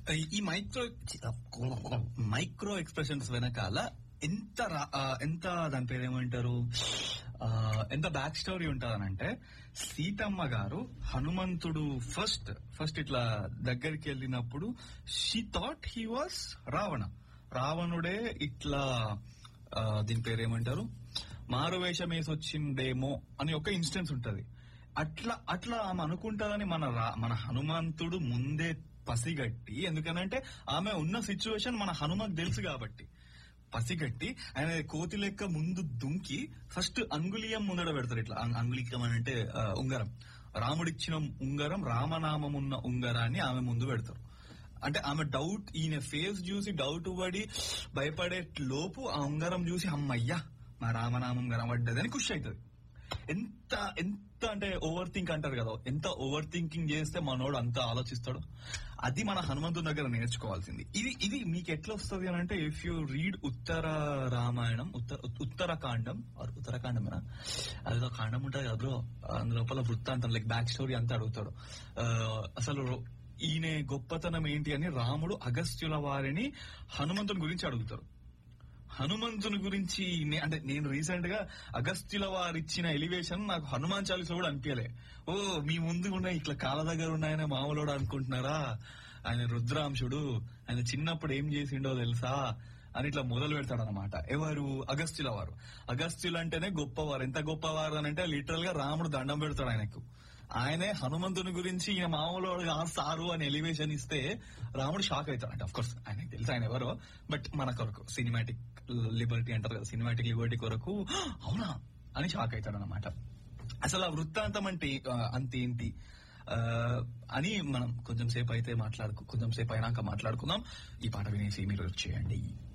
ఈ micro micro expressions వెనకాల ఎంత రా- ఆ, ఎంత దాని పేరు ఏమంటారు ఆ, ఎంత బ్యాక్ స్టోరీ ఉంటుందనంటే సీతమ్మ గారు హనుమంతుడు ఫస్ట్ ఫస్ట్ ఇట్లా దగ్గరికి వెళ్ళినప్పుడు she thought he was Ravana రావణుడే ఇట్లా ఆ, దీని పేరు ఏమంటారు మారువేషం వేసి వచ్చిండేమో అని ఒక ఇన్స్టెన్స్ ఉంటది అట్లా అట్లా ఆమె అనుకుంటారని మన రా- మన హనుమంతుడు ముందే పసిగట్టి ఎందుకనంటే ఆమె ఉన్న సిచ్యువేషన్ మన హనుమకు తెలుసు కాబట్టి పసిగట్టి ఆయన కోతి లెక్క ముందు దుంకి ఫస్ట్ అంగుళీయం ముందడ పెడతారు ఇట్లా అం- అంగుళీకం అని అంటే ఆ, ఉంగరం రాముడిచ్చిన ఉంగరం రామనామం ఉన్న ఉంగరాన్ని ఆమె ముందు పెడతారు అంటే ఆమె డౌట్ ఈయన ఫేస్ చూసి డౌట్ పడి భయపడే లోపు ఆ ఉంగరం చూసి అమ్మయ్యా మా రామనామం కనబడ్డదని ఖుషి అవుతుంది ఎంత ఎంత అంటే ఓవర్ థింక్ అంటారు కదా ఎంత ఓవర్ థింకింగ్ చేస్తే మనోడు అంత ఆలోచిస్తాడు అది మన హనుమంతుని దగ్గర నేర్చుకోవాల్సింది ఇది ఇది మీకు ఎట్లా వస్తుంది అని అంటే if you read Uttara Ramayanam Uttara Uttarakandam or ఉత్తరాఖండమేనా అదేదో కాండం ఉంటుంది కదా బ్రో అందులోపల వృత్తాంతం లైక్ బ్యాక్ స్టోరీ అంతా అడుగుతాడు ఆ, అసలు ఈయన గొప్పతనం ఏంటి అని రాముడు అగస్త్యుల వారిని హనుమంతుని గురించి అడుగుతారు హనుమంతుని గురించి నే- అంటే నేను రీసెంట్ గా అగస్త్యుల వారు ఇచ్చిన ఎలివేషన్ నాకు హనుమాన్ చాలీసా కూడా అనిపించలే ఓ మీ ముందు ఉన్న ఇట్లా కాళ్ళ దగ్గర ఉన్న ఆయన మామూలుడు అనుకుంటున్నారా ఆయన రుద్రాంశుడు ఆయన చిన్నప్పుడు ఏం చేసిండో తెలుసా అని ఇట్లా మొదలు పెడతాడు అనమాట ఎవరు అగస్త్యుల వారు అగస్త్యులు అంటేనే గొప్పవారు ఎంత గొప్పవారు అని అంటే లిటరల్ గా రాముడు దండం పెడతాడు ఆయనకు ఆయనే హనుమంతుని గురించి ఈయన మామూలు సారు అని ఎలివేషన్ ఇస్తే రాముడు షాక్ అవుతాడు అంటే కోర్స్ ఆయనకు తెలుసు ఆయన ఎవరో బట్ మన కొరకు సినిమాటిక్ లిబర్టీ అంటారు కదా సినిమాటిక్ లిబర్టీ కొరకు అవునా అని షాక్ అవుతాడు అనమాట అసలు ఆ వృత్తాంతం అంటే ఆ, అంతేంటి ఆ, అని మనం కొంచెం సేపు అయితే మాట్లాడుకు కొంచెం సేపు అయినాక మాట్లాడుకుందాం ఈ పాట వినేసి మీరు వచ్చేయండి